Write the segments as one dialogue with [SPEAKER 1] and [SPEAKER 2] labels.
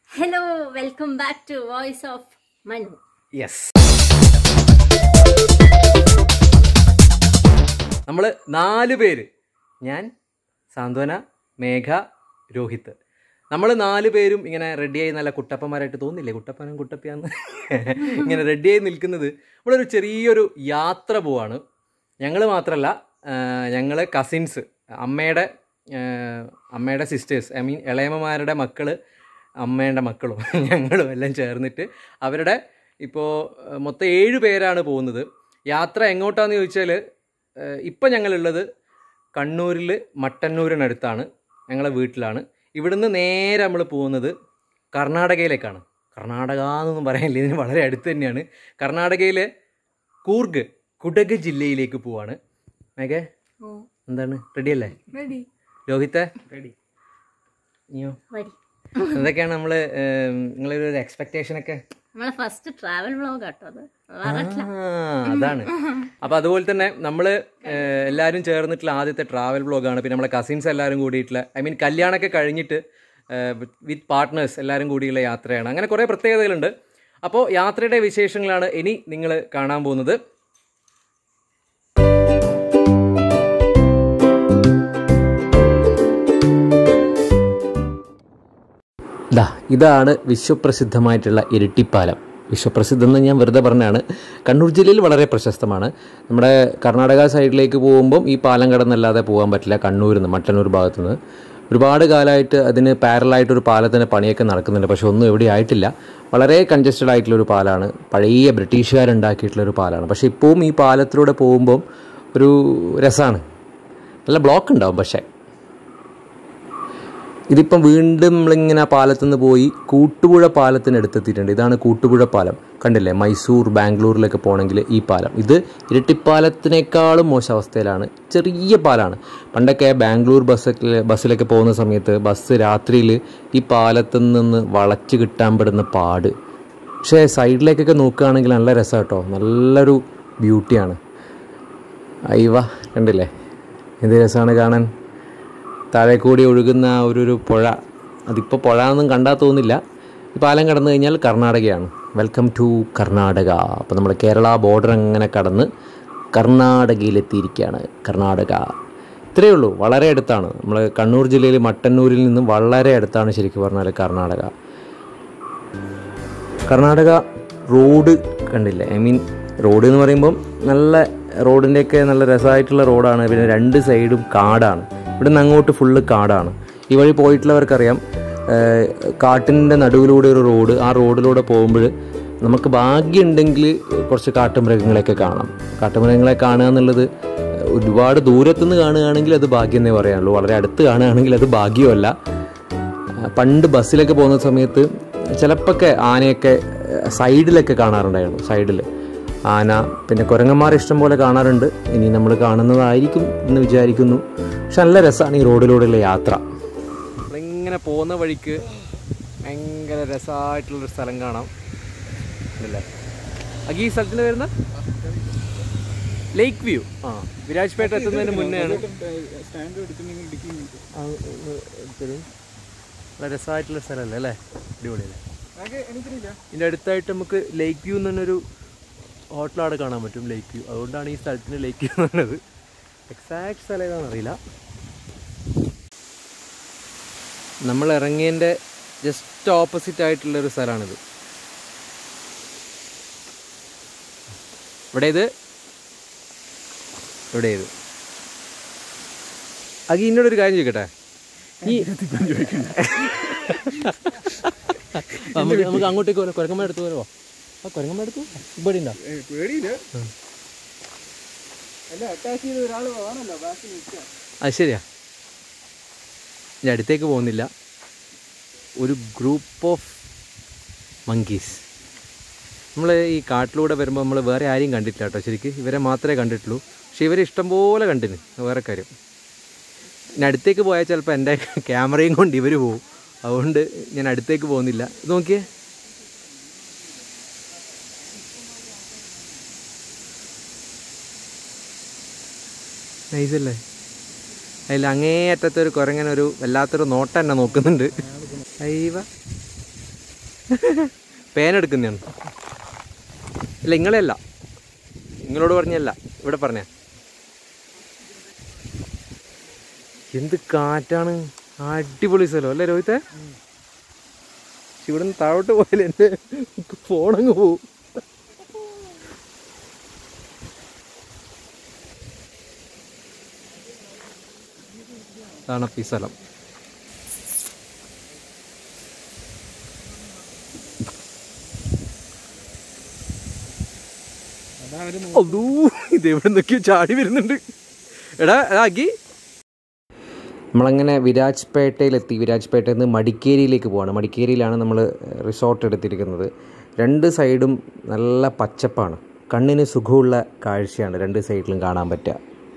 [SPEAKER 1] Hello welcome back to voice of Manu
[SPEAKER 2] yes നമ്മൾ നാല് പേര് ഞാൻ സാന്ത്വന മേഘ രോഹിത് നമ്മൾ നാല് പേരും ഇങ്ങനെ റെഡിയായി നല്ല കുട്ടപ്പന്മാരായിട്ട് തോന്നില്ലേ കുട്ടപ്പനും കുട്ടപ്പിയാന്ന് ഇങ്ങനെ റെഡിയായി നിൽക്കുന്നത് ഇവിടെ ഒരു ചെറിയൊരു യാത്ര പോവാണ് ഞങ്ങൾ മാത്രമല്ല ഞങ്ങൾ കസിൻസ് അമ്മയുടെ ആ, അമ്മയുടെ സിസ്റ്റേഴ്സ് ഐ മീൻ ഇളയമ്മമാരുടെ മക്കൾ അമ്മയുടെ മക്കളും ഞങ്ങളും എല്ലാം ചേർന്നിട്ട് അവരുടെ ഇപ്പോൾ മൊത്തം ഏഴ് പേരാണ് പോകുന്നത് യാത്ര എങ്ങോട്ടാന്ന് ചോദിച്ചാൽ ഇപ്പം ഞങ്ങളുള്ളത് കണ്ണൂരിൽ മട്ടന്നൂരിനടുത്താണ് ഞങ്ങളെ വീട്ടിലാണ് ഇവിടുന്ന് നേരെ നമ്മൾ പോകുന്നത് കർണാടകയിലേക്കാണ് കർണാടക എന്നൊന്നും പറയാനില്ല ഇതിന് വളരെ അടുത്ത് തന്നെയാണ് കർണാടകയിലെ കൂർഗ് കുടക് ജില്ലയിലേക്ക് പോവാണ് മേഘേ എന്താണ് റെഡിയല്ലേ
[SPEAKER 1] റെഡി
[SPEAKER 2] രോഹിത്തെ റെഡി നീയോ
[SPEAKER 1] വരി
[SPEAKER 2] എന്തൊക്കെയാണ് നമ്മൾ നിങ്ങളൊരു എക്സ്പെക്ടേഷൻ ഒക്കെ
[SPEAKER 1] നമ്മളെ ഫസ്റ്റ് ട്രാവൽ വ്ളോഗ് കേട്ടോ അത്
[SPEAKER 2] ആ, അതാണ് അപ്പൊ അതുപോലെ തന്നെ നമ്മൾ എല്ലാവരും ചേർന്നിട്ടുള്ള ആദ്യത്തെ ട്രാവൽ ബ്ലോഗാണ് പിന്നെ നമ്മളെ കസിൻസ് എല്ലാവരും കൂടിയിട്ടുള്ള ഐ മീൻ കല്യാണമൊക്കെ കഴിഞ്ഞിട്ട് വിത്ത് പാർട്ട്നേഴ്സ് എല്ലാവരും കൂടിയുള്ള യാത്രയാണ് അങ്ങനെ കുറേ പ്രത്യേകതകളുണ്ട് അപ്പോൾ യാത്രയുടെ വിശേഷങ്ങളാണ് ഇനി നിങ്ങൾ കാണാൻ പോകുന്നത് ദാ ഇതാണ് വിശ്വപ്രസിദ്ധമായിട്ടുള്ള ഇരട്ടിപ്പാലം വിശ്വപ്രസിദ്ധം എന്ന് ഞാൻ വെറുതെ പറഞ്ഞാണ് കണ്ണൂർ ജില്ലയിൽ വളരെ പ്രശസ്തമാണ് നമ്മുടെ കർണാടക സൈഡിലേക്ക് പോകുമ്പം ഈ പാലം കടന്നല്ലാതെ പോകാൻ പറ്റില്ല കണ്ണൂരിൽ നിന്ന് മട്ടന്നൂർ ഭാഗത്തു നിന്ന് ഒരുപാട് കാലമായിട്ട് അതിന് പാരലായിട്ട് ഒരു പാലത്തിൻ്റെ പണിയൊക്കെ നടക്കുന്നുണ്ട് പക്ഷെ ഒന്നും എവിടെ ആയിട്ടില്ല വളരെ കൺജസ്റ്റഡ് ആയിട്ടുള്ള ഒരു പാലമാണ് പഴയ ബ്രിട്ടീഷുകാരുണ്ടാക്കിയിട്ടുള്ള ഒരു പാലമാണ് പക്ഷേ ഇപ്പോഴും ഈ പാലത്തിലൂടെ പോകുമ്പം ഒരു രസമാണ് നല്ല ബ്ലോക്ക് ഉണ്ടാവും പക്ഷേ ഇതിപ്പം വീണ്ടും നമ്മളിങ്ങനെ ആ പാലത്തു നിന്ന് പോയി കൂട്ടുപുഴ പാലത്തിന് അടുത്തെത്തിയിട്ടുണ്ട് ഇതാണ് കൂട്ടുപുഴ പാലം കണ്ടില്ലേ മൈസൂർ ബാംഗ്ലൂരിലൊക്കെ പോകണമെങ്കിൽ ഈ പാലം ഇത് ഇരട്ടിപ്പാലത്തിനേക്കാളും മോശം അവസ്ഥയിലാണ് ചെറിയ പാലാണ് പണ്ടൊക്കെ ബാംഗ്ലൂർ ബസ്സൊക്കെ ബസ്സിലൊക്കെ പോകുന്ന സമയത്ത് ബസ് രാത്രിയിൽ ഈ പാലത്തു നിന്ന് വളച്ച് കിട്ടാൻ പെടുന്ന പാട് പക്ഷേ സൈഡിലേക്കൊക്കെ നോക്കുകയാണെങ്കിൽ നല്ല രസം കേട്ടോ നല്ലൊരു ബ്യൂട്ടിയാണ് അയ്യവ കണ്ടില്ലേ എന്ത് രസമാണ് കാണാൻ താഴെ കൂടി ഒഴുകുന്ന ആ ഒരു ഒരു പുഴ അതിപ്പോൾ പുഴ ഒന്നും കണ്ടാൽ തോന്നില്ല ഈ പാലം കടന്നു കഴിഞ്ഞാൽ കർണാടകയാണ് വെൽക്കം ടു കർണാടക അപ്പോൾ നമ്മൾ കേരള ബോർഡർ അങ്ങനെ കടന്ന് കർണാടകയിലെത്തിയിരിക്കുകയാണ് കർണാടക ഇത്രയേ ഉള്ളൂ വളരെ അടുത്താണ് നമ്മൾ കണ്ണൂർ ജില്ലയിൽ മട്ടന്നൂരിൽ നിന്നും വളരെ അടുത്താണ് ശരിക്കും പറഞ്ഞാൽ കർണാടക കർണാടക റോഡ് കണ്ടില്ലേ ഐ മീൻ റോഡ് എന്ന് പറയുമ്പം നല്ല റോഡിൻ്റെയൊക്കെ നല്ല രസമായിട്ടുള്ള റോഡാണ് പിന്നെ രണ്ട് സൈഡും കാടാണ് ഇവിടെ നിന്ന് അങ്ങോട്ട് ഫുള്ള് കാടാണ് ഈ വഴി പോയിട്ടുള്ളവർക്കറിയാം ഏഹ്, കാട്ടിൻ്റെ നടുവിലൂടെ ഒരു റോഡ് ആ റോഡിലൂടെ പോകുമ്പോൾ നമുക്ക് ഭാഗ്യമുണ്ടെങ്കിൽ കുറച്ച് കാട്ടുമൃഗങ്ങളെയൊക്കെ കാണാം കാട്ടുമൃഗങ്ങളെ കാണുക എന്നുള്ളത് ഒരുപാട് ദൂരത്തുനിന്ന് കാണുകയാണെങ്കിൽ അത് ഭാഗ്യം എന്നേ പറയാനുള്ളൂ വളരെ അടുത്ത് കാണുകയാണെങ്കിൽ അത് ഭാഗ്യമല്ല പണ്ട് ബസ്സിലൊക്കെ പോകുന്ന സമയത്ത് ചിലപ്പോഴൊക്കെ ആനയൊക്കെ സൈഡിലൊക്കെ കാണാറുണ്ടായിരുന്നു സൈഡിൽ ആന പിന്നെ കുരങ്ങന്മാർ ഇഷ്ടം പോലെ കാണാറുണ്ട് ഇനി നമ്മൾ കാണുന്നതായിരിക്കും എന്ന് വിചാരിക്കുന്നു പക്ഷെ നല്ല രസമാണ് ഈ റോഡിലൂടെയുള്ള യാത്ര നമ്മളിങ്ങനെ പോകുന്ന വഴിക്ക് ഭയങ്കര രസമായിട്ടുള്ളൊരു സ്ഥലം കാണാം അല്ലേ അഗി ഈ സ്ഥലത്തിന് വരുന്ന ലേക്ക് വ്യൂ ആ വിരാജ്പേട്ട എത്തുന്നതിന് മുന്നെയാണ് ആ, എടുത്തത്. നല്ല രസമായിട്ടുള്ള സ്ഥലമല്ലേ അല്ലേ അടിപൊളിയല്ലേ ഇതിൻ്റെ അടുത്തായിട്ട് നമുക്ക് ലേക്ക് വ്യൂ എന്ന് പറഞ്ഞൊരു ഹോട്ടലാണ് കാണാൻ പറ്റും ലേക്ക് വ്യൂ അതുകൊണ്ടാണ് ഈ സ്ഥലത്തിന് ലേക്ക് വ്യൂ എന്ന് പറഞ്ഞത് എക്സാക്ട് സ്ഥലം ഏതാണെന്ന് അറിയില്ല നമ്മൾ ഇറങ്ങിയതിൻ്റെ ജസ്റ്റ് ഓപ്പോസിറ്റ് ആയിട്ടുള്ളൊരു സ്ഥലമാണിത് ഇവിടെ ഇത് ഇവിടെ ഇത് അഗി എന്നോടൊരു കാര്യം ചോദിക്കട്ടെ ഈ നമുക്ക് നമുക്ക് അങ്ങോട്ടേക്ക് പോലെ കുരങ്ങമ്മ എടുത്തു വരുമോ ആ കുരങ്ങമ്മ എടുത്തു ഇവിടെ ഉണ്ടോ
[SPEAKER 3] പേടിയില്ല അല്ല അറ്റാക്ക് ചെയ്ത ഒരാൾ വേണമല്ലോ ബാക്കി നിൽക്കാൻ
[SPEAKER 2] അത് ശരിയാ ഞാൻ അടുത്തേക്ക് പോകുന്നില്ല ഒരു ഗ്രൂപ്പ് ഓഫ് മങ്കീസ് നമ്മൾ ഈ കാട്ടിലൂടെ വരുമ്പോൾ നമ്മൾ വേറെ ആരെയും കണ്ടിട്ടില്ല കേട്ടോ ശരിക്ക് ഇവരെ മാത്രമേ കണ്ടിട്ടുള്ളൂ പക്ഷെ ഇവരെ ഇഷ്ടംപോലെ കണ്ടിന് വേറെ കാര്യം ഞാൻ അടുത്തേക്ക് പോയാൽ ചിലപ്പോൾ എൻ്റെ ക്യാമറയും കൊണ്ട് ഇവർ പോകും അതുകൊണ്ട് ഞാൻ അടുത്തേക്ക് പോകുന്നില്ല ഇത് നോക്കിയേ നൈസല്ലേ അതിൽ അങ്ങേയറ്റത്തെ ഒരു കുരങ്ങനൊരു വല്ലാത്തൊരു നോട്ടം എന്നെ നോക്കുന്നുണ്ട് അയ്യവ പേന എടുക്കുന്നതാണ് ഇല്ല നിങ്ങളെയല്ല നിങ്ങളോട് പറഞ്ഞല്ല ഇവിടെ പറഞ്ഞ എന്ത് കാറ്റാണ് അടിപൊളി സ്ഥലം അല്ലേ രോഹിത്തെ ഇവിടെ നിന്ന് താഴോട്ട് പോയാലേ എൻ്റെ ഫോണങ്ങ് പോവും അതാണ് ഈ സ്ഥലം അതൂ ഇത് എവിടെ നിന്നൊക്കെയോ ചാടി വരുന്നുണ്ട് എടാ ആക്കി നമ്മളങ്ങനെ വിരാജ്പേട്ടയിലെത്തി വിരാജ്പേട്ടയിൽ നിന്ന് മടിക്കേരിയിലേക്ക് പോവാണ് മടിക്കേരിയിലാണ് നമ്മൾ റിസോർട്ട് എടുത്തിരിക്കുന്നത് രണ്ട് സൈഡും നല്ല പച്ചപ്പാണ് കണ്ണിന് സുഖമുള്ള കാഴ്ചയാണ് രണ്ട് സൈഡിലും കാണാൻ പറ്റുക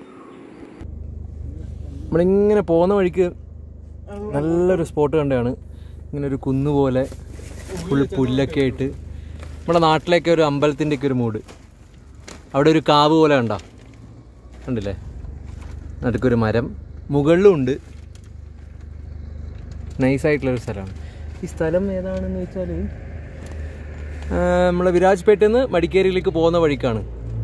[SPEAKER 2] നമ്മളിങ്ങനെ പോകുന്ന വഴിക്ക് നല്ലൊരു സ്പോട്ട് കണ്ടാണ് ഇങ്ങനെ ഒരു കുന്ന് പോലെ ഫുൾ പുല്ലൊക്കെ ആയിട്ട് നമ്മുടെ നാട്ടിലേക്ക് ഒരു അമ്പലത്തിൻ്റെ ഒക്കെ ഒരു മൂഡ് അവിടെ ഒരു കാവ് പോലെ കണ്ടോ കണ്ടില്ലേ നടുക്കൊരു മരം മുകളിലും ഉണ്ട് നൈസായിട്ടുള്ളൊരു സ്ഥലമാണ് ഈ സ്ഥലം ഏതാണെന്ന് വെച്ചാൽ നമ്മളെ വിരാജ്പേട്ടയിൽ നിന്ന് മടിക്കേരിയിലേക്ക് പോകുന്ന വഴിക്കാണ്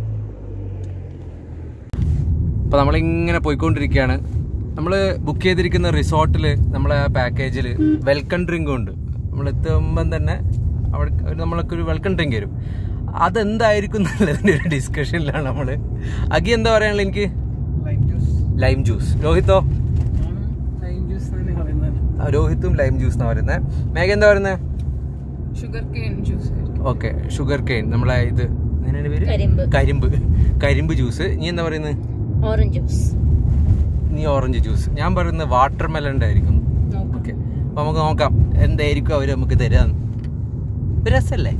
[SPEAKER 2] അപ്പോൾ നമ്മളിങ്ങനെ പോയിക്കൊണ്ടിരിക്കുകയാണ് നമ്മൾ ബുക്ക് ചെയ്തിരിക്കുന്ന റിസോർട്ടിൽ നമ്മളെ ആ പാക്കേജിൽ വെൽക്കം ഡ്രിങ്കും ഉണ്ട് നമ്മൾ എത്തുമ്പം തന്നെ അവിടെ ഒരു നമ്മൾക്ക് ഒരു വെൽക്കം ഡ്രിങ്ക് വരും അതെന്തായിരിക്കും എന്നുള്ളതിൻ്റെ ഒരു ഡിസ്കഷനിലാണ് നമ്മൾ അഗി എന്താ പറയാനുള്ള എനിക്ക്
[SPEAKER 3] ലൈം ജ്യൂസ്
[SPEAKER 2] ലൈം ജ്യൂസ് രോഹിത്തോ
[SPEAKER 3] ലൈം ജ്യൂസ് തന്നെ പറയുന്നത്
[SPEAKER 2] ആ, രോഹിത്തും ലൈം ജ്യൂസ് എന്നാ പറയുന്നത് മേഘ എന്താ പറയുന്നത്
[SPEAKER 3] sugarcane juice
[SPEAKER 2] okay sugarcane നമ്മളെ ഇത് എങ്ങനെയാണ് പേര്
[SPEAKER 1] കരിമ്പ്
[SPEAKER 2] കരിമ്പ് കരിമ്പ് ജ്യൂസ് നീ എന്താ പറയുന്നത്
[SPEAKER 1] ഓറഞ്ച് ജ്യൂസ്
[SPEAKER 2] നീ ഓറഞ്ച് ജ്യൂസ് ഞാൻ പറയുന്നത് വാട്ടർ മെലൻ്റെ ആയിരിക്കും
[SPEAKER 1] നോക്കാം
[SPEAKER 2] ഓക്കെ അപ്പോൾ നമുക്ക് നോക്കാം എന്തായിരിക്കും അവർ നമുക്ക് തരാന്ന് ഒരു രസമല്ലേ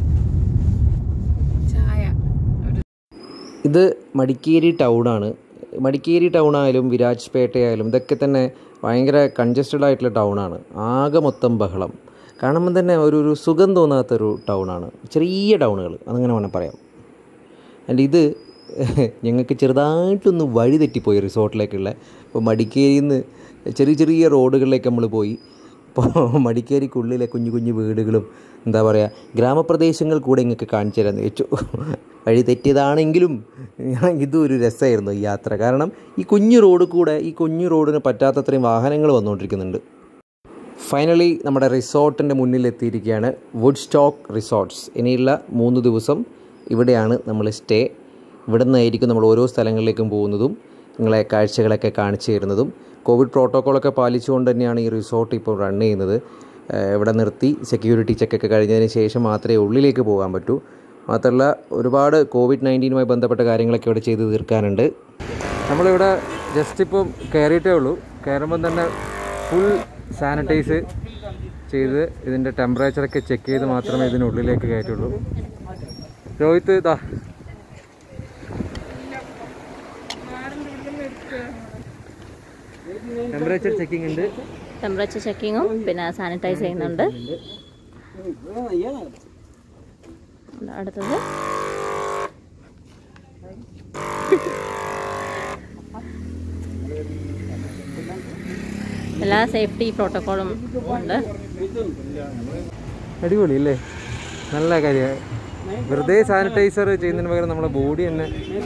[SPEAKER 3] ചായ
[SPEAKER 2] ഇത് മടിക്കേരി ടൗണാണ് മടിക്കേരി ടൗൺ ആയാലും വിരാജ്പേട്ടയായാലും ഇതൊക്കെ തന്നെ ഭയങ്കര കൺജസ്റ്റഡ് ആയിട്ടുള്ള ടൗണാണ് ആകെ മൊത്തം ബഹളം കാണുമ്പോൾ തന്നെ ഒരു ഒരു സുഖം തോന്നാത്തൊരു ടൗണാണ് ചെറിയ ടൗണുകൾ അതങ്ങനെ വേണം പറയാം ആൻഡ് ഇത് ഞങ്ങൾക്ക് ചെറുതായിട്ടൊന്ന് വഴി തെറ്റിപ്പോയി റിസോർട്ടിലേക്കുള്ള ഇപ്പോൾ മടിക്കേരിയിൽ നിന്ന് ചെറിയ ചെറിയ റോഡുകളിലേക്ക് നമ്മൾ പോയി ഇപ്പോൾ മടിക്കേരിക്കുള്ളിലെ കുഞ്ഞു കുഞ്ഞു വീടുകളും എന്താ പറയുക ഗ്രാമപ്രദേശങ്ങൾ കൂടെ ഇങ്ങൾക്ക് കാണിച്ചു തരാമെന്ന് വെച്ചു വഴി തെറ്റിയതാണെങ്കിലും ഇതും ഒരു രസമായിരുന്നു ഈ യാത്ര കാരണം ഈ കുഞ്ഞു റോഡ് കൂടെ ഈ കുഞ്ഞു റോഡിന് പറ്റാത്തത്രയും വാഹനങ്ങൾ വന്നുകൊണ്ടിരിക്കുന്നുണ്ട് ഫൈനലി നമ്മുടെ റിസോർട്ടിൻ്റെ മുന്നിൽ എത്തിയിരിക്കുകയാണ് വുഡ് സ്റ്റോക്ക് റിസോർട്ട്സ് ഇനിയുള്ള മൂന്ന് ദിവസം ഇവിടെയാണ് നമ്മൾ സ്റ്റേ ഇവിടെ നിന്നായിരിക്കും നമ്മൾ ഓരോ സ്ഥലങ്ങളിലേക്കും പോകുന്നതും നിങ്ങളെ കാഴ്ചകളൊക്കെ കാണിച്ചു തരുന്നതും കോവിഡ് പ്രോട്ടോക്കോളൊക്കെ പാലിച്ചുകൊണ്ട് തന്നെയാണ് ഈ റിസോർട്ട് ഇപ്പോൾ റൺ ചെയ്യുന്നത് ഏഹ് ഇവിടെ നിർത്തി സെക്യൂരിറ്റി ചെക്കൊക്കെ കഴിഞ്ഞതിന് ശേഷം മാത്രമേ ഉള്ളിലേക്ക് പോകാൻ പറ്റൂ മാത്രമല്ല ഒരുപാട് കോവിഡ് നയൻറ്റീനുമായി ബന്ധപ്പെട്ട കാര്യങ്ങളൊക്കെ ഇവിടെ ചെയ്ത് തീർക്കാനുണ്ട് നമ്മളിവിടെ ജസ്റ്റ് ഇപ്പം കയറിയിട്ടേ ഉള്ളൂ കയറുമ്പം തന്നെ ഫുൾ സാനിറ്റൈസ് ചെയ്ത് ഇതിൻ്റെ ടെമ്പറേച്ചറൊക്കെ ചെക്ക് ചെയ്ത് മാത്രമേ ഇതിനുള്ളിലേക്ക് കയറ്റുള്ളൂ രോഹിത്ത് ഇതാ ടെമ്പറേച്ചർ ചെക്കിംഗ് ഉണ്ട്
[SPEAKER 1] ടെമ്പറേച്ചർ ചെക്കിങ്ങും പിന്നെ സാനിറ്റൈസ് ചെയ്യുന്നുണ്ട് അടുത്തത് എല്ലാ സേഫ്റ്റി പ്രോട്ടോക്കോളും ഉണ്ട്
[SPEAKER 2] അടിപൊളി അല്ലേ നല്ല കാര്യമാണ് വെറുതെ സാനിറ്റൈസർ ചെയ്യുന്നതിന് പകരം നമ്മുടെ ബോഡി തന്നെ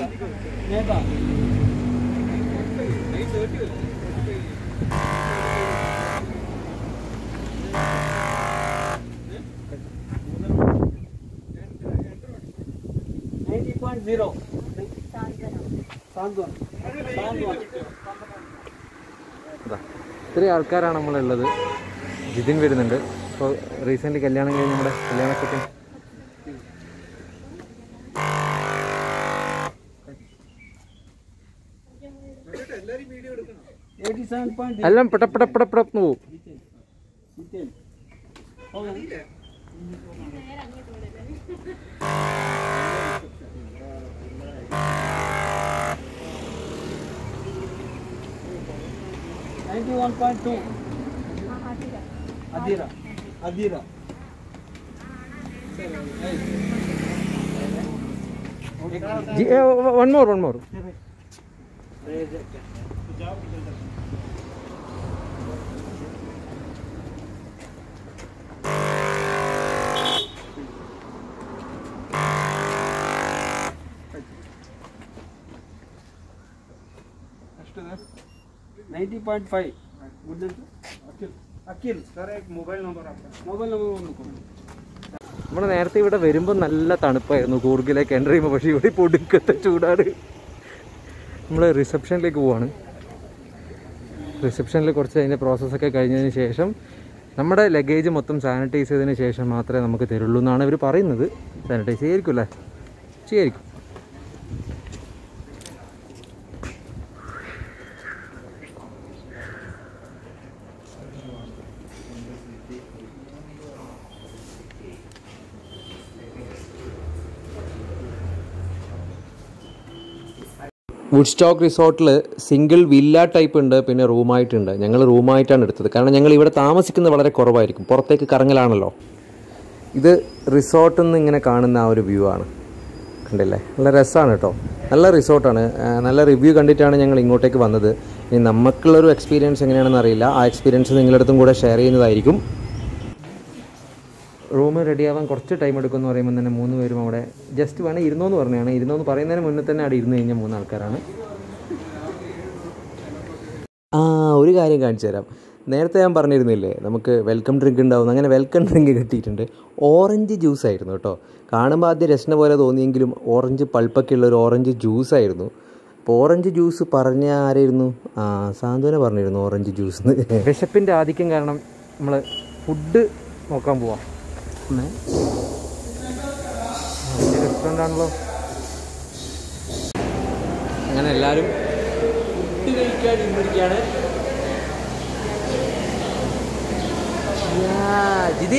[SPEAKER 2] ഇതാ ഇത്രയും ആൾക്കാരാണ് നമ്മളുള്ളത് ജിതിൻ വരുന്നുണ്ട് ഇപ്പോൾ റീസെൻ്റ് കല്യാണം കഴിഞ്ഞ് നമ്മുടെ കല്യാണക്കൊക്കെ
[SPEAKER 3] എയ്റ്റി സെവൻ പോയിന്റ്
[SPEAKER 2] എല്ലാം പെട്ടപ്പെടപ്പെടപ്പെടന്ന് പോവും
[SPEAKER 3] ninety one point two Adheera Adheera
[SPEAKER 2] one more one more
[SPEAKER 3] 90.5 good Akhil Akhil sir एक मोबाइल नंबर आपका मोबाइल नंबर उनको
[SPEAKER 2] നമ്മൾ നേരത്തെ ഇവിടെ വരുമ്പോൾ നല്ല തണുപ്പായിരുന്നു കൂർഗിലേക്ക് എൻ്റർ ചെയ്യുമ്പോൾ പക്ഷേ ഇവിടെ ഇപ്പോൾ ഒടുക്കത്തെ ചൂടാണ് നമ്മൾ റിസപ്ഷനിലേക്ക് പോവാണ് റിസപ്ഷനിൽ കുറച്ച് അതിൻ്റെ പ്രോസസ്സൊക്കെ കഴിഞ്ഞതിന് ശേഷം നമ്മുടെ ലഗേജ് മൊത്തം സാനിറ്റൈസ് ചെയ്തതിന് ശേഷം മാത്രമേ നമുക്ക് തരുള്ളൂ എന്നാണ് ഇവർ പറയുന്നത് സാനിറ്റൈസ് ചെയ്യായിരിക്കും അല്ലേ ചെയ്യായിരിക്കും വുഡ് സ്റ്റോക്ക് റിസോർട്ടിൽ സിംഗിൾ വില്ല ടൈപ്പ് ഉണ്ട് പിന്നെ റൂമായിട്ടുണ്ട് ഞങ്ങൾ റൂമായിട്ടാണ് എടുത്തത് കാരണം ഞങ്ങൾ ഇവിടെ താമസിക്കുന്നത് വളരെ കുറവായിരിക്കും പുറത്തേക്ക് കറങ്ങലാണല്ലോ ഇത് റിസോർട്ടിൽ നിന്ന് ഇങ്ങനെ കാണുന്ന ആ ഒരു വ്യൂ ആണ് കണ്ടില്ലേ നല്ല രസമാണ് കേട്ടോ നല്ല റിസോർട്ടാണ് ആ, നല്ല റിവ്യൂ കണ്ടിട്ടാണ് ഞങ്ങൾ ഇങ്ങോട്ടേക്ക് വന്നത് ഇനി നമുക്കുള്ളൊരു എക്സ്പീരിയൻസ് എങ്ങനെയാണെന്ന് അറിയില്ല ആ എക്സ്പീരിയൻസ് നിങ്ങളുടെ അടുത്തും കൂടെ ഷെയർ ചെയ്യുന്നതായിരിക്കും റൂം റെഡിയാവാൻ കുറച്ച് ടൈം എടുക്കുമെന്ന് പറയുമ്പോൾ തന്നെ മൂന്ന് പേരും അവിടെ ജസ്റ്റ് വേണേൽ ഇരുന്നോന്ന് പറഞ്ഞാണ് ഇരുന്നോന്ന് പറയുന്നതിന് മുന്നേ തന്നെ അവിടെ ഇരുന്ന് കഴിഞ്ഞാൽ മൂന്ന് ആൾക്കാരാണ് ആ ഒരു കാര്യം കാണിച്ചു തരാം നേരത്തെ ഞാൻ പറഞ്ഞിരുന്നില്ലേ നമുക്ക് വെൽക്കം ഡ്രിങ്ക് ഉണ്ടാവും അങ്ങനെ വെൽക്കം ഡ്രിങ്ക് കിട്ടിയിട്ടുണ്ട് ഓറഞ്ച് ജ്യൂസ് ആയിരുന്നു കേട്ടോ കാണുമ്പോൾ ആദ്യം രസന പോലെ തോന്നിയെങ്കിലും ഓറഞ്ച് പൾപ്പൊക്കെ ഉള്ള ഒരു ഓറഞ്ച് ജ്യൂസ് ആയിരുന്നു അപ്പോൾ ഓറഞ്ച് ജ്യൂസ് പറഞ്ഞ ആരായിരുന്നു ആ സാന്ത്വന പറഞ്ഞിരുന്നു ഓറഞ്ച് ജ്യൂസ് വിശപ്പിൻ്റെ ആധിക്യം കാരണം നമ്മൾ ഫുഡ് നോക്കാൻ പോവാം റെസ്റ്റോറൻ്റ് ആണല്ലോ അങ്ങനെ എല്ലാവരും ഫുഡ് കഴിക്കാൻ ഇന്നിരിക്കുകയാണ് ജിതി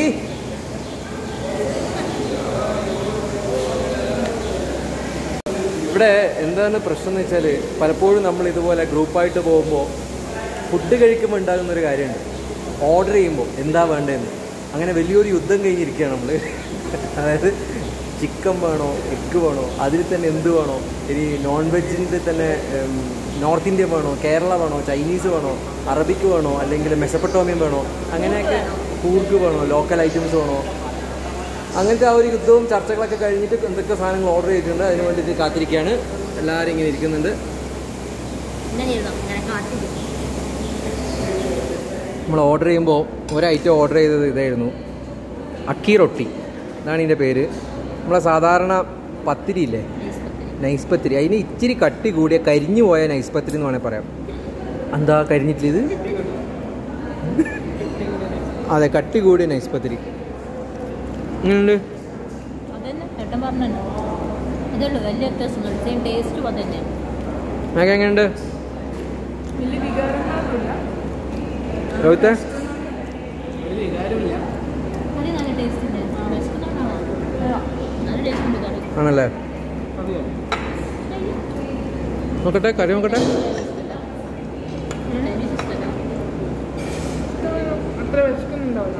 [SPEAKER 2] ഇവിടെ എന്താണ് പ്രശ്നം എന്ന് വെച്ചാൽ പലപ്പോഴും നമ്മൾ ഇതുപോലെ ഗ്രൂപ്പായിട്ട് പോകുമ്പോൾ ഫുഡ് കഴിക്കുമ്പോൾ ഉണ്ടാകുന്ന ഒരു കാര്യമുണ്ട് ഓർഡർ ചെയ്യുമ്പോൾ എന്താ വേണ്ടതെന്ന് അങ്ങനെ വലിയൊരു യുദ്ധം കഴിഞ്ഞിരിക്കുകയാണ് നമ്മൾ അതായത് ചിക്കൻ വേണോ എഗ്ഗ് വേണോ അതിൽ തന്നെ എന്ത് വേണോ ഇനി നോൺ വെജിൻ്റെ തന്നെ ഉം, നോർത്ത് ഇന്ത്യൻ വേണോ കേരള വേണോ ചൈനീസ് വേണോ അറബിക്ക് വേണോ അല്ലെങ്കിൽ മെസപ്പട്ടോമിയം വേണോ അങ്ങനെയൊക്കെ കൂർക്ക് വേണോ ലോക്കൽ ഐറ്റംസ് വേണോ അങ്ങനത്തെ ആ ഒരു യുദ്ധവും ചർച്ചകളൊക്കെ കഴിഞ്ഞിട്ട് എന്തൊക്കെ സാധനങ്ങൾ ഓർഡർ ചെയ്തിട്ടുണ്ട് അതിന് വേണ്ടിയിട്ട് കാത്തിരിക്കുകയാണ് എല്ലാവരും ഇങ്ങനെ ഇരിക്കുന്നുണ്ട്
[SPEAKER 1] ഇങ്ങനെ ഇരുന്നോ ഇങ്ങനെ കാത്തിരിക്കും
[SPEAKER 2] നമ്മൾ ഓർഡർ ചെയ്യുമ്പോൾ ഒരു ഐറ്റം ഓർഡർ ചെയ്തത് ഇതായിരുന്നു അക്കി റൊട്ടി ഇതാണ് ഇതിൻ്റെ പേര് നമ്മളെ സാധാരണ പത്തിരി ഇല്ലേ നൈസ് പത്തിരി അതിന് ഇച്ചിരി കട്ടി കൂടിയ കരിഞ്ഞു പോയ നൈസ് പത്തിരി എന്ന് വേണമെങ്കിൽ പറയാം എന്താ കരിഞ്ഞിട്ടില്ല ഇത് അതെ കട്ടി കൂടിയ നൈസ് പത്തിരി എങ്ങനെയുണ്ട്
[SPEAKER 1] അതന്നെ ചേട്ടൻ പറഞ്ഞു അതുള്ളൂ വലിയ വ്യത്യാസം സെയിം ടേസ്റ്റും അതന്നെ
[SPEAKER 2] മേഘ എങ്ങനെയുണ്ട് രോഹിത്തെ
[SPEAKER 1] കറി നല്ല ടേസ്റ്റ് ഉണ്ട് നല്ല ടേസ്റ്റ് ഉണ്ട് കറി
[SPEAKER 2] ആണല്ലേ നോക്കട്ടെ കറി നോക്കട്ടെ
[SPEAKER 1] ചൈനീസ് ഇഷ്ടമല്ല
[SPEAKER 3] അത്ര വിശക്കുന്നുണ്ടാവില്ല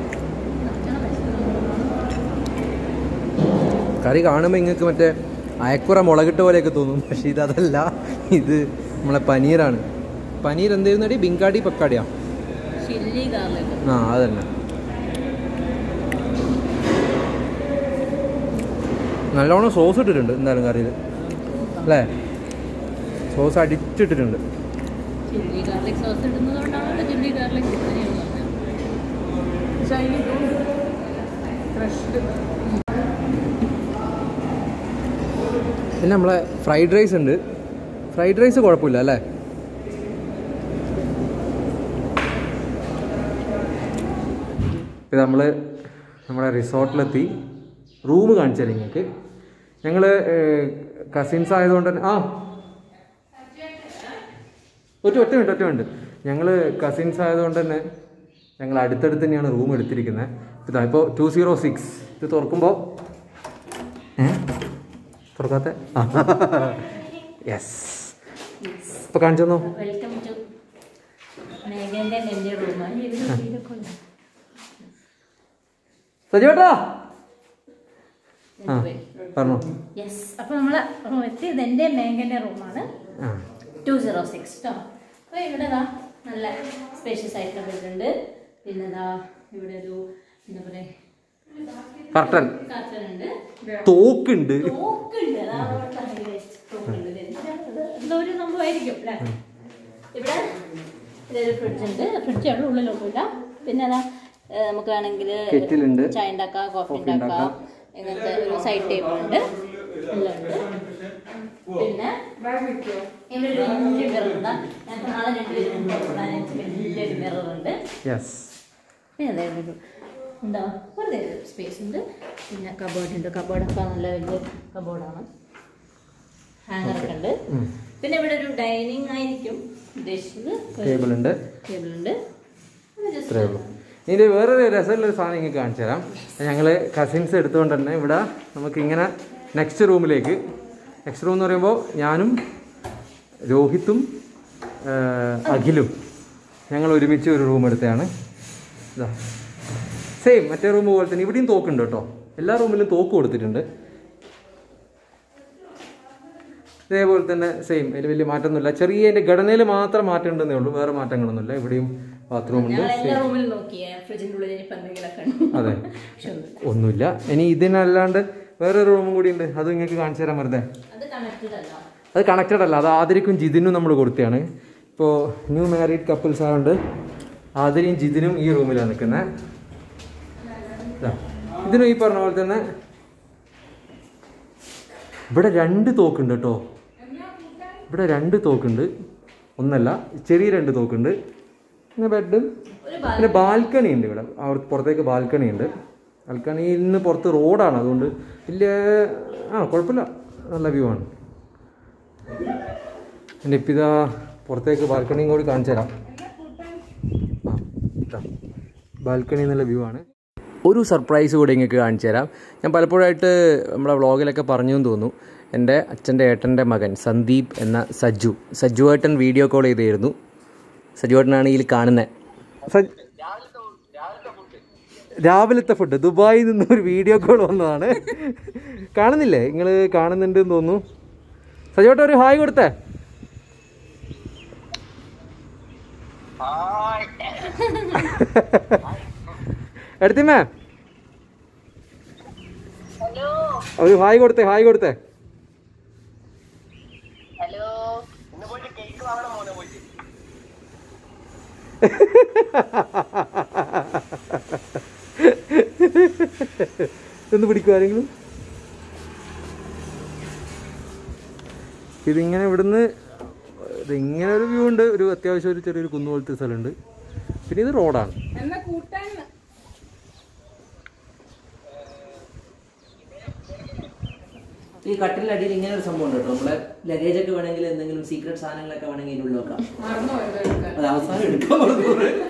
[SPEAKER 2] കറി കാണുമ്പോൾ നിങ്ങൾക്ക് മറ്റേ അയക്കുറ മുളകിട്ട പോലെയൊക്കെ തോന്നും പക്ഷേ ഇത് അതല്ല ഇത് നമ്മളെ പനീറാണ് പനീർ എന്തായിരുന്നടി ബിങ്കാടി പക്കാടിയാ
[SPEAKER 1] ചില്ലി ഗാർലിക്
[SPEAKER 2] ആ അതന്നെ നല്ലോണം സോസ് ഇട്ടിട്ടുണ്ട് എന്തായാലും കറിയിൽ അല്ലേ സോസ് അടിച്ചിട്ടിട്ടുണ്ട്
[SPEAKER 1] ചില്ലി ഗാർലിക് സോസ് ഇടുന്നതുകൊണ്ടാണല്ലോ ചില്ലി ഗാർലിക് അങ്ങനെയാണ് പറഞ്ഞത്
[SPEAKER 3] ചൈനീസ് ഫ്രഷ്
[SPEAKER 2] പിന്നെ നമ്മളെ ഫ്രൈഡ് റൈസ് ഉണ്ട് ഫ്രൈഡ് റൈസ് കുഴപ്പമില്ല അല്ലേ ഇത് നമ്മൾ നമ്മുടെ റിസോർട്ടിലെത്തി റൂം കാണിച്ചാൽ നിങ്ങൾക്ക് ഞങ്ങൾ കസിൻസ് ആയതുകൊണ്ട് തന്നെ ആ ഒറ്റ ഒറ്റ മിനിറ്റ് ഒറ്റ മിനിറ്റ് ഞങ്ങൾ കസിൻസ് ആയതുകൊണ്ട് തന്നെ ഞങ്ങൾ അടുത്തടുത്ത് തന്നെയാണ് റൂം എടുത്തിരിക്കുന്നത് ഇതാ ഇപ്പോൾ ടു സീറോ സിക്സ് ഇത് തുറക്കുമ്പോൾ തുറക്കാത്ത യെസ് ഇപ്പോൾ കാണിച്ചു തന്നോ
[SPEAKER 1] വെൽക്കം ടു മേഘൻ്റെ എൻ്റെ റൂമാണ്
[SPEAKER 2] സജീവേട്ടാ ആ പറഞ്ഞോ
[SPEAKER 1] യെസ് അപ്പോൾ നമ്മൾ എത്തിയത് എൻ്റെ മേഘൻ്റെ റൂമാണ്
[SPEAKER 2] ആ
[SPEAKER 1] ടു സീറോ സിക്സ് കേട്ടോ അപ്പോൾ ഇവിടെ ദാ നല്ല സ്പേഷ്യസ് ആയിട്ടുള്ള ബെഡുണ്ട് പിന്നെ ദാ ഇവിടെ ഒരു എന്താ പറയുക
[SPEAKER 2] കർട്ടൻ
[SPEAKER 1] കാർട്ടൺ ഉണ്ട്
[SPEAKER 2] തോക്കുണ്ട്
[SPEAKER 1] തോക്കുണ്ട് അതാ അവിടെ പറഞ്ഞത് തോക്കുണ്ട് ഇത് എന്തോ ഒരു സംഭവമായിരിക്കും അല്ലേ ഇവിടെ ഇതൊരു ഫ്രിഡ്ജ് ഉണ്ട് ഫ്രിഡ്ജ് അവിടെ ഉള്ളിലൊന്നുമില്ല പിന്നെ അതാ ഏഹ് നമുക്ക് വേണമെങ്കിൽ
[SPEAKER 2] കെറ്റിലുണ്ട്
[SPEAKER 1] ചായ ഉണ്ടാക്കാം കോഫി ഉണ്ടാക്കാം ഇങ്ങനത്തെ ഒരു സൈഡ് ടേബിൾ ഉണ്ട് എല്ലാം ഉണ്ട് പിന്നെ ഇവിടെ ഒരു വലിയ മിറർ ഉണ്ട് ഞങ്ങൾക്ക് നാളെ രണ്ടുപേരും പുറത്തിടാനായിട്ട് വലിയൊരു മിറർ ഉണ്ട്
[SPEAKER 2] യെസ്
[SPEAKER 1] പിന്നെ അതായത് ഒരു എന്താ വെറുതെ ഒരു സ്പേസ് ഉണ്ട് പിന്നെ കബോർഡ് ഉണ്ട് കബോർഡൊക്കെ നല്ല വലിയ കബോർഡാണ് ഹാങ്ങറൊക്കെ ഉണ്ട് പിന്നെ ഇവിടെ ഒരു ഡൈനിങ് ആയിരിക്കും ഉദ്ദേശിച്ചത്
[SPEAKER 2] ടേബിൾ ഉണ്ട്
[SPEAKER 1] ടേബിൾ ഉണ്ട് പിന്നെ just
[SPEAKER 2] ഇത്രയേ ഉള്ളൂ ഇതിൻ്റെ വേറൊരു രസമുള്ളൊരു സാധനം നിങ്ങൾക്ക് കാണിച്ചു തരാം ഞങ്ങൾ കസിൻസ് എടുത്തുകൊണ്ട് തന്നെ ഇവിടെ നമുക്ക് ഇങ്ങനെ നെക്സ്റ്റ് റൂമിലേക്ക് നെക്സ്റ്റ് റൂം എന്ന് പറയുമ്പോൾ ഞാനും രോഹിത്തും ആ, അഖിലും ഞങ്ങൾ ഒരുമിച്ച് ഒരു റൂം എടുത്തതാണ് ഇതാ സെയിം മറ്റേ റൂം പോലെ തന്നെ ഇവിടെയും തോക്കുണ്ട് കേട്ടോ എല്ലാ റൂമിലും തോക്ക് കൊടുത്തിട്ടുണ്ട് ഇതേപോലെ തന്നെ സെയിം അതിൽ വലിയ മാറ്റമൊന്നുമില്ല ചെറിയ അതിൻ്റെ ഘടനയിൽ മാത്രം മാറ്റം ഉണ്ടെന്നേ ഉള്ളൂ വേറെ മാറ്റങ്ങളൊന്നുമില്ല ഇവിടെയും ബാത്റൂം ഉണ്ട്
[SPEAKER 1] ഞങ്ങൾ എല്ലാ റൂമിലും നോക്കിയേ ഫ്രിഡ്ജിൻ്റെ ഉള്ളിൽ ഇനിയിപ്പോൾ എന്തെങ്കിലുമൊക്കെ ഉണ്ട്
[SPEAKER 2] അതെ
[SPEAKER 1] പക്ഷെ ഒന്നുമില്ല
[SPEAKER 2] ഒന്നുമില്ല ഇനി ഇതിനല്ലാണ്ട് വേറൊരു റൂമും കൂടി ഉണ്ട് അത് നിങ്ങൾക്ക് കാണിച്ചു തരാൻ വെറുതെ
[SPEAKER 1] അത് കണക്റ്റഡ് അല്ല
[SPEAKER 2] അത് കണക്റ്റഡ് അല്ല അത് ആതിരക്കും ജിതിനും നമ്മൾ കൊടുത്തതാണ് ഇപ്പോൾ ന്യൂ മാരീഡ് കപ്പിൾസ് ആയതുകൊണ്ട് ആതിരയും ജിതിനും ഈ റൂമിലാണ് നിൽക്കുന്നത് ഇതിനും ഈ പറഞ്ഞ പോലെ തന്നെ ഇവിടെ രണ്ട് തോക്കുണ്ട് കേട്ടോ ഇവിടെ രണ്ട് തോക്കുണ്ട് ഒന്നല്ല ചെറിയ രണ്ട് തോക്കുണ്ട് പിന്നെ ബെഡും പിന്നെ ബാൽക്കണി ഉണ്ട് ഇവിടെ അവിടെ പുറത്തേക്ക് ബാൽക്കണി ഉണ്ട് ബാൽക്കണിയിൽ നിന്ന് പുറത്ത് റോഡാണ് അതുകൊണ്ട് വലിയ ആ കുഴപ്പമില്ല നല്ല വ്യൂ ആണ് എൻ്റെ ഇപ്പം ഇതാ പുറത്തേക്ക് ബാൽക്കണിയും കൂടി കാണിച്ചു തരാം ആ ഇതാ ബാൽക്കണി എന്നുള്ള വ്യൂ ആണ് ഒരു സർപ്രൈസ് കൂടി നിങ്ങൾക്ക് കാണിച്ചു തരാം ഞാൻ പലപ്പോഴായിട്ട് നമ്മുടെ വ്ളോഗിലൊക്കെ പറഞ്ഞു എന്ന് തോന്നുന്നു എൻ്റെ അച്ഛൻ്റെ ഏട്ടൻ്റെ മകൻ സന്ദീപ് എന്ന സജ്ജു സജ്ജു ഏട്ടൻ വീഡിയോ കോൾ ചെയ്തായിരുന്നു സജ്ജു ഏട്ടനാണ് ഇതിൽ കാണുന്നത് രാവിലത്തെ ഫുഡ് ദുബായിൽ നിന്ന് ഒരു വീഡിയോ കോൾ വന്നതാണ് കാണുന്നില്ലേ നിങ്ങൾ കാണുന്നുണ്ട് എന്ന് തോന്നുന്നു സജോട്ട ഒരു ഹായ് കൊടുത്തേ എടുത്തിമ്മേ ഒരു ഹായ് കൊടുത്തേ ഹായ് കൊടുത്തേ ഒന്ന് പിടിക്കും ആരെങ്കിലും ഇതിങ്ങനെ ഇവിടുന്ന് ഇതിങ്ങനെ ഒരു വ്യൂ ഉണ്ട് ഒരു അത്യാവശ്യം ഒരു ചെറിയൊരു കുന്നു പോലത്തെ സ്ഥലമുണ്ട് പിന്നെ ഇത് റോഡാണ്
[SPEAKER 4] ഈ കട്ടിലിന്റെ അടിയിൽ ഇങ്ങനെ ഒരു സംഭവം ഉണ്ട് കേട്ടോ നമ്മളെ ലഗേജ് ഒക്കെ വേണമെങ്കിൽ എന്തെങ്കിലും സീക്രട്ട് സാധനങ്ങളൊക്കെ വേണമെങ്കിൽ ഇതിനുള്ളിൽ വെക്കാം അത് അവസാനം എടുക്കാൻ പറഞ്ഞു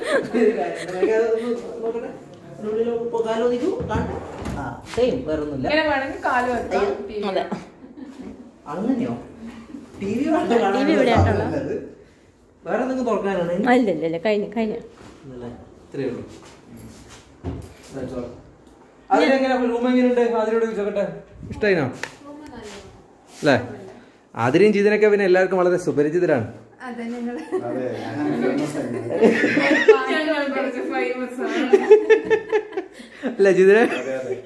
[SPEAKER 4] കാലോ നിൽക്കൂ ആ സെയിം വേറെ ഒന്നുമില്ല
[SPEAKER 5] ഇങ്ങനെ വേണമെങ്കിൽ കാല് വെക്കാം
[SPEAKER 1] അതെ
[SPEAKER 4] അങ്ങനെയോ ടി വി
[SPEAKER 1] TV ഇവിടെ ആയിട്ടുള്ള.
[SPEAKER 4] വേറെ എന്തെങ്കിലും തുറക്കാനാണ്
[SPEAKER 1] ഇല്ല ഇല്ല ഇല്ല കഴിഞ്ഞു കഴിഞ്ഞു
[SPEAKER 4] ഇല്ലല്ലേ?
[SPEAKER 2] ഇത്രയേ ഉള്ളൂ അതിലെങ്ങനെ റൂം എങ്ങനെയുണ്ട് അതിനോട് ചോദിച്ചോട്ടെ ഇഷ്ടായിനോ അല്ലേ ആതിരയും ജീതനൊക്കെ പിന്നെ എല്ലാവർക്കും വളരെ സുപരിചിതരാണ്
[SPEAKER 5] അതെ ഞങ്ങള്
[SPEAKER 3] അതെ ഞാൻ ഫേമസ് ആയിരുന്നു
[SPEAKER 5] ഞങ്ങൾ കുറച്ച് ഫേമസ് ആണ്
[SPEAKER 2] അല്ലേ ജിതിനെ
[SPEAKER 3] അതെ അതെ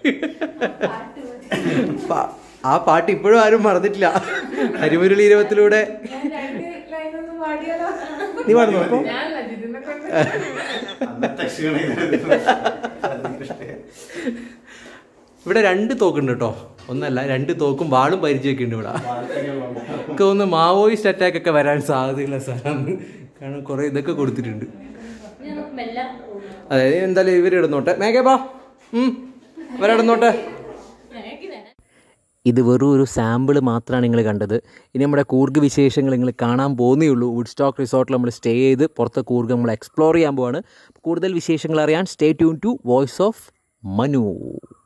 [SPEAKER 2] പ- ആ പാട്ട് ഇപ്പോഴും ആരും മറന്നിട്ടില്ല ഹരിമുരളി ഇരുപത്തിലൂടെ
[SPEAKER 5] ഞാൻ രണ്ട് ലൈനൊന്നും പാടിയാലോ
[SPEAKER 2] നീ പാടുന്നു അപ്പൊ
[SPEAKER 5] ഞാൻ ലജിതിനെ കൊണ്ട്
[SPEAKER 3] അന്നത്തെ ക്ഷീണം
[SPEAKER 2] ഇവിടെ രണ്ട് തോക്കുണ്ട് കേട്ടോ ഒന്നല്ല രണ്ട് തോക്കും വാളും പരിചയമൊക്കെ ഉണ്ട് ഇവിടെ ഒക്കെ ഒന്ന് മാവോയിസ്റ്റ് അറ്റാക്ക് ഒക്കെ വരാൻ സാധ്യതയുള്ള സ്ഥലമാണ് കാരണം കുറെ ഇതൊക്കെ കൊടുത്തിട്ടുണ്ട്
[SPEAKER 1] ഇനി നമുക്ക് മെല്ലെ
[SPEAKER 2] അതെ എന്തായാലും ഇവർ ഇടുന്നോട്ടെ മേഘേ ബാ ഉം, ഇവരിടുന്നോട്ടെ ഇത് വെറും ഒരു സാമ്പിൾ മാത്രമാണ് നിങ്ങൾ കണ്ടത് ഇനി നമ്മുടെ കൂർഗ് വിശേഷങ്ങൾ നിങ്ങൾ കാണാൻ പോകുന്നേ ഉള്ളൂ വുഡ് സ്റ്റോക്ക് റിസോർട്ടിൽ നമ്മൾ സ്റ്റേ ചെയ്ത് പുറത്തെ കൂർഗ് നമ്മൾ എക്സ്പ്ലോർ ചെയ്യാൻ പോവാണ് കൂടുതൽ വിശേഷങ്ങൾ അറിയാൻ stay tune to voice of Manu